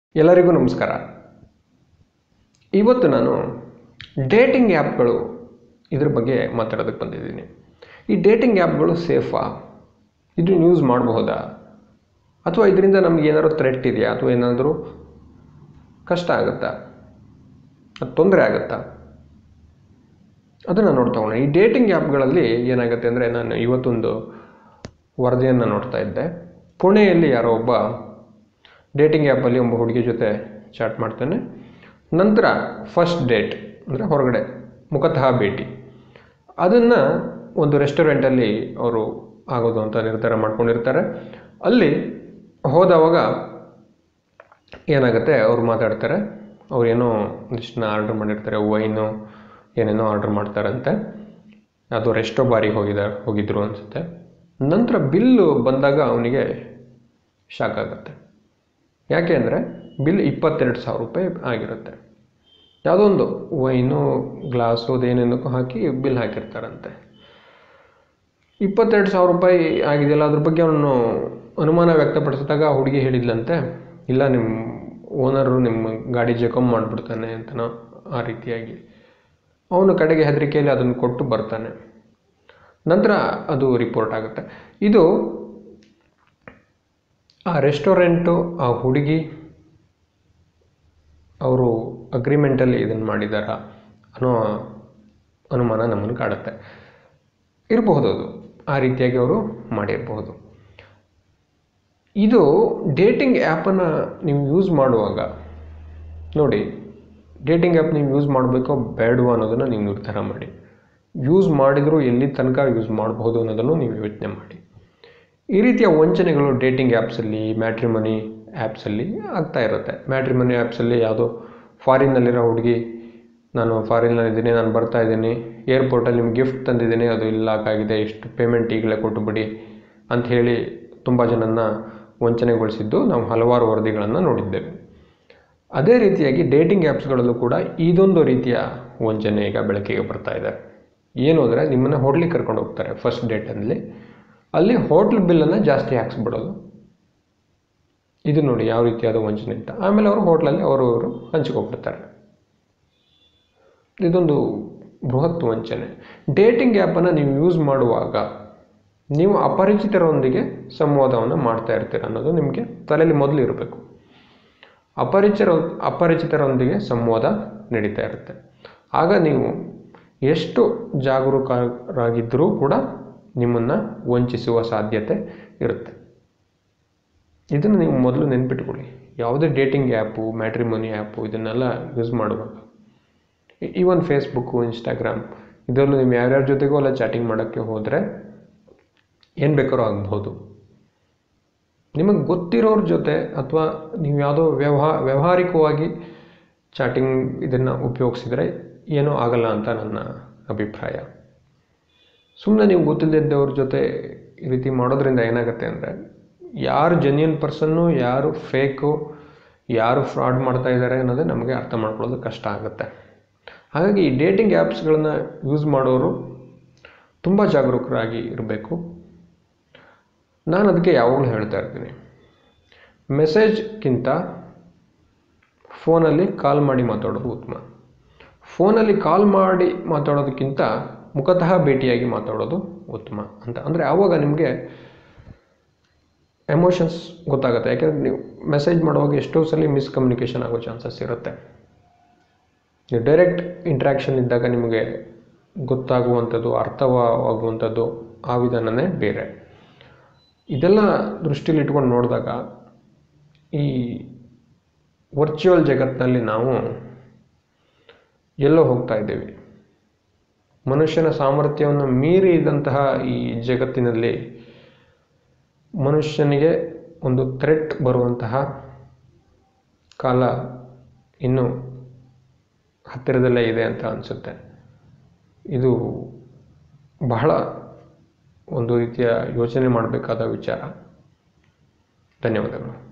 ಎಲ್ಲರಿಗೂ ನಮಸ್ಕಾರ ಇವತ್ತು ನಾನು ಡೇಟಿಂಗ್ ಆ್ಯಪ್ಗಳು ಇದ್ರ ಬಗ್ಗೆ ಮಾತಾಡೋದಕ್ಕೆ ಬಂದಿದ್ದೀನಿ ಈ ಡೇಟಿಂಗ್ ಆ್ಯಪ್ಗಳು ಸೇಫಾ ಇದನ್ನು ಯೂಸ್ ಮಾಡಬಹುದಾ ಅಥವಾ ಇದರಿಂದ ನಮ್ಗೆ ಏನಾದರೂ ಥ್ರೆಟ್ ಇದೆಯಾ ಅಥವಾ ಏನಾದರೂ ಕಷ್ಟ ಆಗುತ್ತಾ ಅದು ತೊಂದರೆ ಆಗುತ್ತಾ ಅದನ್ನು ನೋಡ್ತಾ ಹೋಗೋಣ ಈ ಡೇಟಿಂಗ್ ಆ್ಯಪ್ಗಳಲ್ಲಿ ಏನಾಗುತ್ತೆ ಅಂದರೆ ನಾನು ಇವತ್ತೊಂದು ವರದಿಯನ್ನು ನೋಡ್ತಾ ಇದ್ದೆ ಪುಣೆಯಲ್ಲಿ ಯಾರೋ ಒಬ್ಬ ಡೇಟಿಂಗ್ ಆ್ಯಪಲ್ಲಿ ಒಬ್ಬ ಹುಡುಗಿ ಜೊತೆ ಚಾಟ್ ಮಾಡ್ತಾನೆ ನಂತರ ಫಸ್ಟ್ ಡೇಟ್ ಅಂದರೆ ಹೊರಗಡೆ ಮುಖತಃ ಭೇಟಿ ಅದನ್ನು ಒಂದು ರೆಸ್ಟೋರೆಂಟಲ್ಲಿ ಅವರು ಆಗೋದು ಅಂತ ನಿರ್ಧಾರ ಮಾಡ್ಕೊಂಡಿರ್ತಾರೆ ಅಲ್ಲಿ ಹೋದವಾಗ ಏನಾಗುತ್ತೆ ಅವ್ರು ಮಾತಾಡ್ತಾರೆ ಅವ್ರು ಏನೋ ಒಂದಿಷ್ಟನ್ನ ಆರ್ಡ್ರ್ ಮಾಡಿರ್ತಾರೆ ವೈನು ಏನೇನೋ ಆರ್ಡ್ರ್ ಮಾಡ್ತಾರಂತೆ ಯಾವುದೋ ರೆಸ್ಟೋ ಬಾರಿಗೆ ಹೋಗಿದ್ದಾರೆ ಹೋಗಿದ್ರು ಅನಿಸುತ್ತೆ ನಂತರ ಬಿಲ್ಲು ಬಂದಾಗ ಅವನಿಗೆ ಶಾಕ್ ಆಗುತ್ತೆ ಯಾಕೆ ಅಂದರೆ ಬಿಲ್ ಇಪ್ಪತ್ತೆರಡು ಸಾವಿರ ರೂಪಾಯಿ ಆಗಿರುತ್ತೆ ಯಾವುದೋ ಒಂದು ವೈನು ಗ್ಲಾಸು ಅದೇನೇನಕ್ಕೂ ಹಾಕಿ ಬಿಲ್ ಹಾಕಿರ್ತಾರಂತೆ ಇಪ್ಪತ್ತೆರಡು ಸಾವಿರ ರೂಪಾಯಿ ಆಗಿದೆಯಲ್ಲ ಅದ್ರ ಬಗ್ಗೆ ಅವನು ಅನುಮಾನ ವ್ಯಕ್ತಪಡಿಸಿದಾಗ ಆ ಹುಡುಗಿ ಹೇಳಿದ್ಲಂತೆ ಇಲ್ಲ ನಿಮ್ಮ ಓನರು ನಿಮ್ಮ ಗಾಡಿ ಜಖಮ್ ಮಾಡಿಬಿಡ್ತಾನೆ ಅಂತನೋ ಆ ರೀತಿಯಾಗಿ ಅವನು ಕಡೆಗೆ ಹೆದರಿಕೆಯಲ್ಲಿ ಅದನ್ನು ಕೊಟ್ಟು ಬರ್ತಾನೆ ನಂತರ ಅದು ರಿಪೋರ್ಟ್ ಆಗುತ್ತೆ ಇದು ಆ ರೆಸ್ಟೋರೆಂಟು ಆ ಹುಡುಗಿ ಅವರು ಅಗ್ರಿಮೆಂಟಲ್ಲಿ ಇದನ್ನು ಮಾಡಿದಾರ ಅನ್ನೋ ಅನುಮಾನ ನಮ್ಮನ್ನು ಕಾಡುತ್ತೆ ಇರಬಹುದು ಅದು ಆ ರೀತಿಯಾಗಿ ಅವರು ಮಾಡಿರಬಹುದು ಇದು ಡೇಟಿಂಗ್ ಆ್ಯಪನ್ನು ನೀವು ಯೂಸ್ ಮಾಡುವಾಗ ನೋಡಿ ಡೇಟಿಂಗ್ ಆ್ಯಪ್ ನೀವು ಯೂಸ್ ಮಾಡಬೇಕೋ ಬೇಡವೋ ಅನ್ನೋದನ್ನು ನೀವು ನಿರ್ಧಾರ ಮಾಡಿ ಯೂಸ್ ಮಾಡಿದರೂ ಎಲ್ಲಿ ತನಕ ಯೂಸ್ ಮಾಡಬಹುದು ಅನ್ನೋದನ್ನು ನೀವು ಯೋಚನೆ ಮಾಡಿ ಈ ರೀತಿಯ ವಂಚನೆಗಳು ಡೇಟಿಂಗ್ ಆ್ಯಪ್ಸಲ್ಲಿ ಮ್ಯಾಟ್ರಿಮನಿ ಆ್ಯಪ್ಸಲ್ಲಿ ಆಗ್ತಾ ಇರುತ್ತೆ ಮ್ಯಾಟ್ರಿಮನಿ ಆ್ಯಪ್ಸಲ್ಲಿ ಯಾವುದೋ ಫಾರಿನ್ನಲ್ಲಿರೋ ಹುಡುಗಿ ನಾನು ಫಾರಿನ್ನಲ್ಲಿದ್ದೀನಿ ನಾನು ಬರ್ತಾ ಇದ್ದೀನಿ ಏರ್ಪೋರ್ಟಲ್ಲಿ ನಿಮ್ಗೆ ಗಿಫ್ಟ್ ತಂದಿದ್ದೀನಿ ಅದು ಲಾಕ್ ಆಗಿದೆ ಇಷ್ಟು ಪೇಮೆಂಟ್ ಈಗಲೇ ಕೊಟ್ಟುಬಿಡಿ ಅಂತ ಹೇಳಿ ತುಂಬ ಜನನ್ನ ವಂಚನೆಗೊಳಿಸಿದ್ದು ನಾವು ಹಲವಾರು ವರದಿಗಳನ್ನು ನೋಡಿದ್ದೇವೆ ಅದೇ ರೀತಿಯಾಗಿ ಡೇಟಿಂಗ್ ಆ್ಯಪ್ಸ್ಗಳಲ್ಲೂ ಕೂಡ ಇದೊಂದು ರೀತಿಯ ವಂಚನೆ ಈಗ ಬೆಳಕಿಗೆ ಬರ್ತಾ ಇದೆ ಏನು ಅಂದರೆ ನಿಮ್ಮನ್ನು ಹೋಟ್ಲಿಗೆ ಕರ್ಕೊಂಡು ಹೋಗ್ತಾರೆ ಫಸ್ಟ್ ಡೇಟಲ್ಲಿ ಅಲ್ಲಿ ಹೋಟ್ಲ್ ಬಿಲ್ಲನ್ನು ಜಾಸ್ತಿ ಹಾಕ್ಸ್ಬಿಡೋದು ಇದು ನೋಡಿ ಯಾವ ರೀತಿಯಾದ ವಂಚನೆ ಅಂತ ಆಮೇಲೆ ಅವರು ಹೋಟ್ಲಲ್ಲಿ ಅವರು ಅವರು ಹಂಚ್ಕೊಬಿಡ್ತಾರೆ ಇದೊಂದು ಬೃಹತ್ ವಂಚನೆ ಡೇಟಿಂಗ್ ಆ್ಯಪನ್ನು ನೀವು ಯೂಸ್ ಮಾಡುವಾಗ ನೀವು ಅಪರಿಚಿತರೊಂದಿಗೆ ಸಂವಾದವನ್ನು ಮಾಡ್ತಾ ಇರ್ತೀರ ಅನ್ನೋದು ನಿಮಗೆ ತಲೆಯಲ್ಲಿ ಮೊದಲು ಇರಬೇಕು ಅಪರಿಚಿತರ ಅಪರಿಚಿತರೊಂದಿಗೆ ಸಂವಾದ ನಡೀತಾ ಇರುತ್ತೆ ಆಗ ನೀವು ಎಷ್ಟು ಜಾಗರೂಕರಾಗಿದ್ದರೂ ಕೂಡ ನಿಮ್ಮನ್ನು ವಂಚಿಸುವ ಸಾಧ್ಯತೆ ಇರುತ್ತೆ ಇದನ್ನು ನೀವು ಮೊದಲು ನೆನ್ಪಿಟ್ಕೊಳ್ಳಿ ಯಾವುದೇ ಡೇಟಿಂಗ್ ಆ್ಯಪು ಮ್ಯಾಟ್ರಿಮೋನಿ ಆ್ಯಪು ಇದನ್ನೆಲ್ಲ ಯೂಸ್ ಮಾಡುವಾಗ ಈವನ್ ಫೇಸ್ಬುಕ್ಕು ಇನ್ಸ್ಟಾಗ್ರಾಮ್ ಇದರಲ್ಲೂ ನೀವು ಯಾರ್ಯಾರ ಜೊತೆಗೂ ಅಲ್ಲ ಚಾಟಿಂಗ್ ಮಾಡೋಕ್ಕೆ ಹೋದರೆ ಏನು ಬೇಕಾದ್ರೂ ಆಗ್ಬೋದು ನಿಮಗೆ ಗೊತ್ತಿರೋರ ಜೊತೆ ಅಥವಾ ನೀವು ಯಾವುದೋ ವ್ಯವಹಾರ ವ್ಯಾವಹಾರಿಕವಾಗಿ ಚಾಟಿಂಗ್ ಇದನ್ನು ಉಪಯೋಗಿಸಿದರೆ ಏನೂ ಆಗಲ್ಲ ಅಂತ ನನ್ನ ಅಭಿಪ್ರಾಯ ಸುಮ್ಮನೆ ನೀವು ಗೊತ್ತಿಲ್ಲದಿದ್ದವ್ರ ಜೊತೆ ಈ ರೀತಿ ಮಾಡೋದ್ರಿಂದ ಏನಾಗುತ್ತೆ ಅಂದರೆ ಯಾರು ಜೆನ್ಯನ್ ಪರ್ಸನ್ನು ಯಾರು ಫೇಕು ಯಾರು ಫ್ರಾಡ್ ಮಾಡ್ತಾ ಇದ್ದಾರೆ ಅನ್ನೋದೇ ನಮಗೆ ಅರ್ಥ ಮಾಡ್ಕೊಳ್ಳೋದು ಕಷ್ಟ ಆಗುತ್ತೆ ಹಾಗಾಗಿ ಈ ಡೇಟಿಂಗ್ ಆ್ಯಪ್ಸ್ಗಳನ್ನ ಯೂಸ್ ಮಾಡೋರು ತುಂಬ ಜಾಗರೂಕರಾಗಿ ಇರಬೇಕು ನಾನು ಅದಕ್ಕೆ ಯಾವಾಗಲೂ ಹೇಳ್ತಾ ಇರ್ತೀನಿ ಮೆಸೇಜ್ಗಿಂತ ಫೋನಲ್ಲಿ ಕಾಲ್ ಮಾಡಿ ಮಾತಾಡೋದು ಉತ್ತಮ ಫೋನಲ್ಲಿ ಕಾಲ್ ಮಾಡಿ ಮಾತಾಡೋದಕ್ಕಿಂತ ಮುಖತಃ ಭೇಟಿಯಾಗಿ ಮಾತಾಡೋದು ಉತ್ತಮ ಅಂತ ಅಂದರೆ ಆವಾಗ ನಿಮಗೆ ಎಮೋಷನ್ಸ್ ಗೊತ್ತಾಗುತ್ತೆ ಯಾಕೆಂದರೆ ನೀವು ಮೆಸೇಜ್ ಮಾಡುವಾಗ ಎಷ್ಟೋ ಸಲ ಮಿಸ್ಕಮ್ಯುನಿಕೇಷನ್ ಆಗೋ ಚಾನ್ಸಸ್ ಇರುತ್ತೆ ನೀವು ಡೈರೆಕ್ಟ್ ಇಂಟ್ರ್ಯಾಕ್ಷನ್ ಇದ್ದಾಗ ನಿಮಗೆ ಗೊತ್ತಾಗುವಂಥದ್ದು ಅರ್ಥವಾಗುವಂಥದ್ದು ಆ ವಿಧಾನನೇ ಬೇರೆ ಇದೆಲ್ಲ ದೃಷ್ಟಿಯಲ್ಲಿ ಇಟ್ಕೊಂಡು ನೋಡಿದಾಗ ಈ ವರ್ಚುವಲ್ ಜಗತ್ತಿನಲ್ಲಿ ನಾವು ಎಲ್ಲೋ ಹೋಗ್ತಾ ಇದ್ದೇವೆ ಮನುಷ್ಯನ ಸಾಮರ್ಥ್ಯವನ್ನು ಮೀರಿದಂತಹ ಈ ಜಗತ್ತಿನಲ್ಲಿ ಮನುಷ್ಯನಿಗೆ ಒಂದು ಥ್ರೆಟ್ ಬರುವಂತಹ ಕಾಲ ಇನ್ನೂ ಹತ್ತಿರದಲ್ಲೇ ಇದೆ ಅಂತ ಅನಿಸುತ್ತೆ ಇದು ಬಹಳ ಒಂದು ರೀತಿಯ ಯೋಚನೆ ಮಾಡಬೇಕಾದ ವಿಚಾರ ಧನ್ಯವಾದಗಳು